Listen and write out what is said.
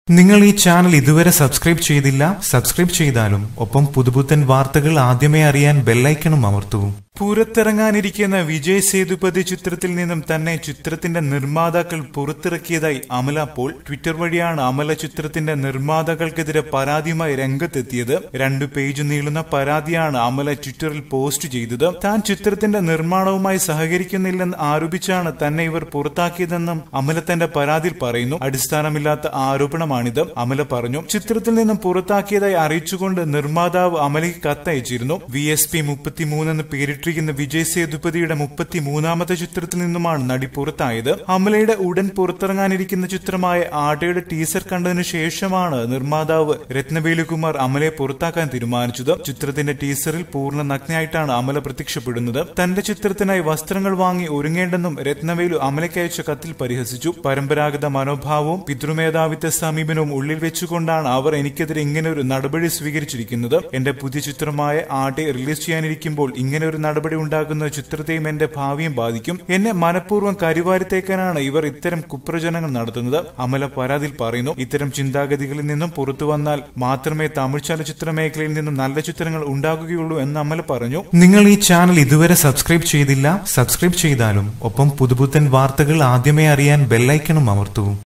നിങ്ങൾ ഈ ചാനൽ ഇതുവരെ സബ്സ്ക്രൈബ് ചെയ്തില്ല സബ്സ്ക്രൈബ് ചെയ്താലും ഒപ്പം പുതുപുത്തൻ വാർത്തകൾ ആദ്യമേ അറിയാൻ ബെല്ലൈക്കണും അമർത്തൂ പുറത്തിറങ്ങാനിരിക്കുന്ന വിജയ് സേതുപതി ചിത്രത്തിൽ നിന്നും തന്നെ ചിത്രത്തിന്റെ നിർമ്മാതാക്കൾ പുറത്തിറക്കിയതായി അമല പോൾ ട്വിറ്റർ വഴിയാണ് അമല ചിത്രത്തിന്റെ നിർമ്മാതാക്കൾക്കെതിരെ പരാതിയുമായി രംഗത്തെത്തിയത് രണ്ടു പേജ് നീളുന്ന പരാതിയാണ് അമല ട്വിറ്ററിൽ പോസ്റ്റ് ചെയ്തത് താൻ ചിത്രത്തിന്റെ നിർമ്മാണവുമായി സഹകരിക്കുന്നില്ലെന്ന് ആരോപിച്ചാണ് തന്നെ ഇവർ പുറത്താക്കിയതെന്നും അമല തന്റെ പരാതിയിൽ പറയുന്നു അടിസ്ഥാനമില്ലാത്ത ആരോപണമാണിത് അമല പറഞ്ഞു ചിത്രത്തിൽ നിന്നും പുറത്താക്കിയതായി അറിയിച്ചുകൊണ്ട് നിർമ്മാതാവ് അമലയ്ക്ക് കത്തയച്ചിരുന്നു വി എസ് പി മുപ്പത്തിമൂന്ന് എന്ന് പേരിട്ടിരിക്കുന്ന വിജയ് സേതുപതിയുടെ മുപ്പത്തിമൂന്നാമത്തെ ചിത്രത്തിൽ നിന്നുമാണ് നടി പുറത്തായത് അമലയുടെ ഉടൻ പുറത്തിറങ്ങാനിരിക്കുന്ന ചിത്രമായ ആടയുടെ ടീസർ കണ്ടതിനു ശേഷമാണ് നിർമ്മാതാവ് രത്നവേലുകുമാർ അമലയെ പുറത്താക്കാൻ തീരുമാനിച്ചത് ചിത്രത്തിന്റെ ടീസറിൽ പൂർണ്ണ നഗ്നയായിട്ടാണ് അമല പ്രത്യക്ഷപ്പെടുന്നത് തന്റെ ചിത്രത്തിനായി വസ്ത്രങ്ങൾ വാങ്ങി ഒരുങ്ങേണ്ടെന്നും രത്നവേലു അമലയ്ക്കയച്ച കത്തിൽ പരിഹസിച്ചു പരമ്പരാഗത മനോഭാവവും പിതൃമേധാവിത്വ സമീപനവും ഉള്ളിൽ വെച്ചുകൊണ്ടാണ് അവർ എനിക്കെതിരെ ഇങ്ങനെ ഒരു നടപടി സ്വീകരിച്ചിരിക്കുന്നത് എന്റെ പുതിയ ചിത്രമായ ആട്ടെ റിലീസ് ചെയ്യാനിരിക്കുമ്പോൾ ഇങ്ങനെ ഒരു നടപടി ഉണ്ടാക്കുന്ന ചിത്രത്തെയും എന്റെ ഭാവിയും ബാധിക്കും എന്നെ മനഃപൂർവ്വം കരിവാരിത്തേക്കാനാണ് ഇവർ ഇത്തരം കുപ്രചനങ്ങൾ നടത്തുന്നത് അമല പരാതിയിൽ പറയുന്നു ഇത്തരം ചിന്താഗതികളിൽ നിന്നും പുറത്തു വന്നാൽ മാത്രമേ തമിഴ് ചലച്ചിത്ര മേഖലയിൽ നിന്നും നല്ല ചിത്രങ്ങൾ ഉണ്ടാകുകയുള്ളൂ എന്ന് അമല പറഞ്ഞു നിങ്ങൾ ഈ ചാനൽ ഇതുവരെ സബ്സ്ക്രൈബ് ചെയ്തില്ല സബ്സ്ക്രൈബ് ചെയ്താലും ഒപ്പം പുതുപുത്തൻ വാർത്തകൾ ആദ്യമേ അറിയാൻ ബെല്ലൈക്കണും അമർത്തൂ